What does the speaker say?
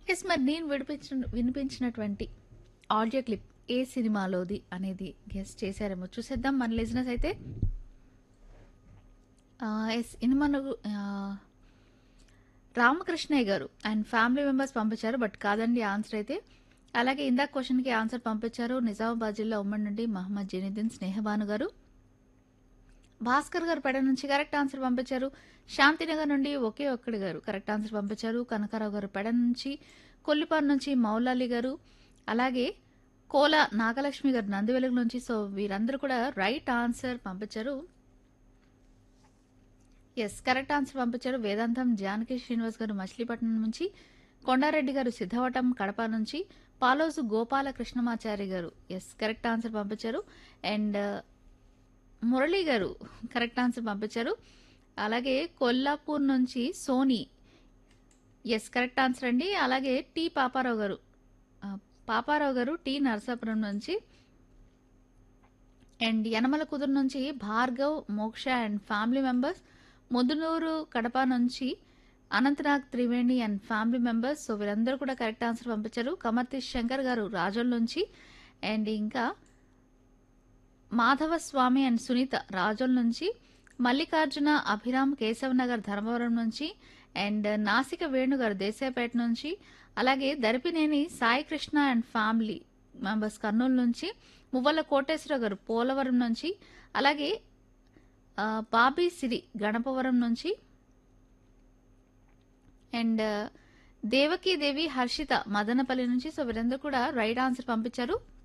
yes మరి నేను విడిపించిన వినిపించినటువంటి audio clip ఏ సినిమాలోది అనేది గెస్ చేశారేమో చూసేద్దాం మన లిజినెస్ అయితే ఆ, ఎస్ ఇనుమను ఆ, Ramakrishnaiah garu and family members పంపించారు బట్ కాదండి ఆన్సర్ అయితే అలాగే ఇందాక క్వశ్చన్కి ఆన్సర్ పంపించారు నిజామాబాద్ జిల్లా ఉమ్మడి నుండి మహమ్మద్ జనీద్దీన్ స్నేహబాను గారు భాస్కర్ గారు పెడ నుంచి కరెక్ట్ ఆన్సర్ పంపించారు శాంతినగర్ నుండి ఒకే ఒక్కడి గారు కరెక్ట్ ఆన్సర్ పంపించారు కనకారావు గారు పెడ నుంచి కొల్లిపాడు నుంచి మౌలాలి గారు అలాగే కోల నాగలక్ష్మి గారు నందివెలుగు నుంచి సో వీరందరూ కూడా రైట్ ఆన్సర్ పంపించారు ఎస్ కరెక్ట్ ఆన్సర్ పంపించారు వేదాంతం జానకి శ్రీనివాస్ గారు మచిలీపట్నం నుంచి కొండారెడ్డి గారు సిద్ధవటం కడప నుంచి Paloju Gopala Krishnamachari garu yes correct answer పంపించారు and Murali garu correct answer పంపించారు అలాగే కొల్లాపూర్ నుంచి సోనీ ఎస్ కరెక్ట్ ఆన్సర్ అండి అలాగే టి పాపారావు గారు ఆ, పాపారావు గారు టి నరసాపురం నుంచి అండ్ యనమల కుదురు నుంచి Bhargav Moksha and family members Mudunuru Kadapa నుంచి Ananthnag Triveni and family members so వీరందరూ కూడా కరెక్ట్ ఆన్సర్ పంపించారు కమర్తి శంకర్ గారు రాజోల్ నుంచి అండ్ ఇంకా మాధవ స్వామి అండ్ సునీత రాజోల్ నుంచి మల్లికార్జున అభిరామ్ కేశవ్ నగర్ ధర్మవరం నుంచి అండ్ నాసిక వేణుగారు దేశాయపేట నుంచి అలాగే Daripineni Sai Krishna and family members Kurnool నుంచి మువ్వల కోటేశ్వర గారు పోలవరం నుంచి అలాగే ఆ, బాబీ సిరి గణపవరం నుంచి అండ్ దేవకీ దేవి హర్షిత మదనపల్లి నుంచి సో వీరందరూ కూడా రైట్ ఆన్సర్ పంపించారు